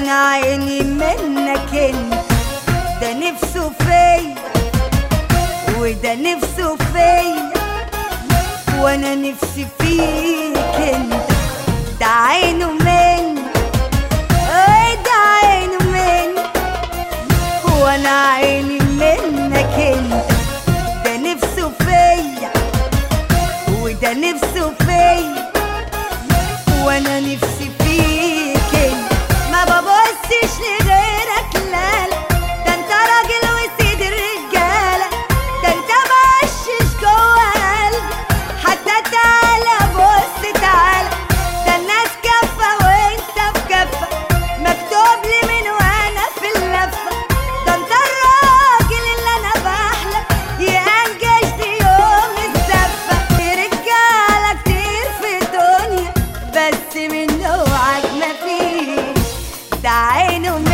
وانا عيني منك انت ده نفسه فيا وده نفسه فيا وانا نفسي فيك انت ده عينه مني اي ده عينه مني وانا عيني منك انت ده نفسه فيا وده نفسه فيا وانا نفسي فيك انت ما ببصش لغيرك لا لا ده انت راجل وسيد الرجاله ده انت مقشش جوه قلبي حتى تعالى بص تعالى ده الناس كفه وانت في كفه مكتوب لي من وانا في اللفه ده انت الراجل اللي انا بحلم ينجشني يوم الزفه في رجاله كتير في الدنيا بس من نوعك مفيش ده عينه